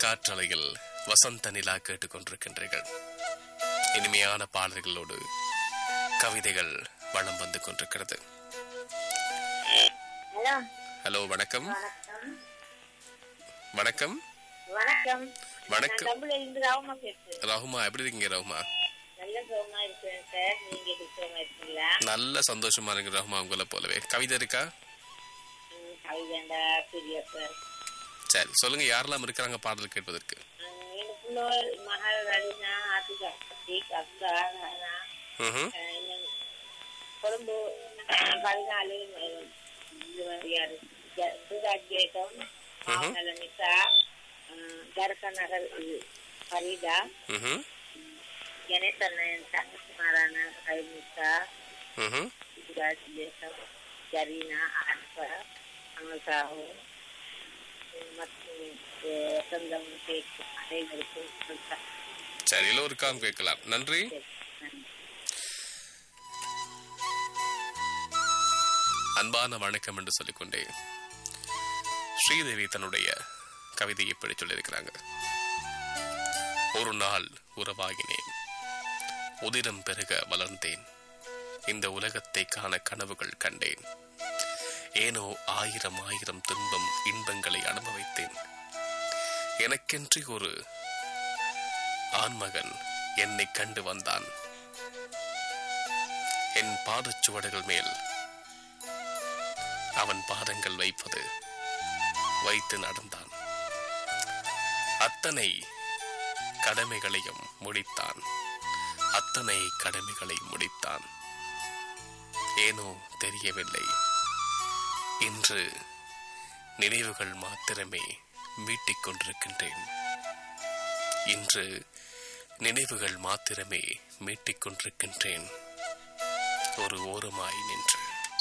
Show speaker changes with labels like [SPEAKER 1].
[SPEAKER 1] காற்றலையில் வசந்த நிலா கேட்டுக்கொண்டிருக்கின்றீர்கள் இனிமையான பாடல்களோடு கவிதைகள் வளம் வந்து கொண்டிருக்கிறது
[SPEAKER 2] ஹலோ
[SPEAKER 1] ஹலோ வணக்கம்
[SPEAKER 2] வணக்கம்
[SPEAKER 1] வணக்கம்
[SPEAKER 2] வணக்கம்
[SPEAKER 1] வணக்கம்.
[SPEAKER 2] நான் தமிழ்ல இருந்து ராவமா பேசுறேன்
[SPEAKER 1] ராகுமா எப்படி இருக்கீங்க ராகுமா
[SPEAKER 2] நல்ல சுகமா இருக்கேன் சார் நீங்க எப்படி சுகமா இருக்கீங்களா
[SPEAKER 1] நல்ல சந்தோஷமா இருக்கு ராகுமா உங்களை போலவே கவிதை இருக்கா
[SPEAKER 2] ம், கவிதண்டா பெரிய சார்
[SPEAKER 1] சரி சொல்லுங்க யாரெல்லாம் இருக்கிறாங்க பாடல் கேட்பதற்கு
[SPEAKER 2] எனக்குள்ள மகள் ரலினா ஆத்திகா ஆத்திக் அக்கா நானா
[SPEAKER 1] ம்ஹும்.
[SPEAKER 2] அஹ், இன்னும் கொழும்பு அஹ், பதினாலு அஹ், இது யாரு ஜ- சுதாஜ் ஜேகம் மாவனல நிசா அஹ், ஜர்கா நகர் இது, ஃபரீதா
[SPEAKER 1] ம்ஹும்.
[SPEAKER 2] கணேசன் சங்ககுமாரான கைமிசா
[SPEAKER 1] ம்ஹும்.
[SPEAKER 2] சுதாஜ் ஜேகம் ஜரீனா ஆஸ்பா அமசாஹு மற்றும் அஹ், சொந்தம் கேக்கு அனைவருக்கும் நன்றி.
[SPEAKER 1] சரி எல்லோருக்காம் கேட்கலாம் நன்றி
[SPEAKER 2] நன்றி.
[SPEAKER 1] அன்பான வணக்கம் என்று சொல்லிக்கொண்டே ஸ்ரீதேவி தன்னுடைய கவிதையை இப்படி சொல்லியிருக்கிறாங்க ஒரு நாள் உறவாகினேன் உதிரம் பெருக வளர்ந்தேன் இந்த உலகத்தை காண கனவுகள் கண்டேன் ஏனோ ஆயிரம் ஆயிரம் துன்பம் இன்பங்களை அனுபவித்தேன் எனக்கென்று ஒரு ஆண்மகன் என்னை கண்டு வந்தான் என் பாதச்சுவடுகள் மேல் அவன் பாதங்கள் வைப்பது வைத்து நடந்தான் அத்தனை கடமைகளையும் முடித்தான் அத்தனை கடமைகளை முடித்தான் ஏனோ தெரியவில்லை இன்று நினைவுகள் மாத்திரமே மீட்டிக் கொண்டிருக்கின்றேன் இன்று நினைவுகள் மாத்திரமே மீட்டிக் கொண்டிருக்கின்றேன் ஒரு ஓரமாய் நின்று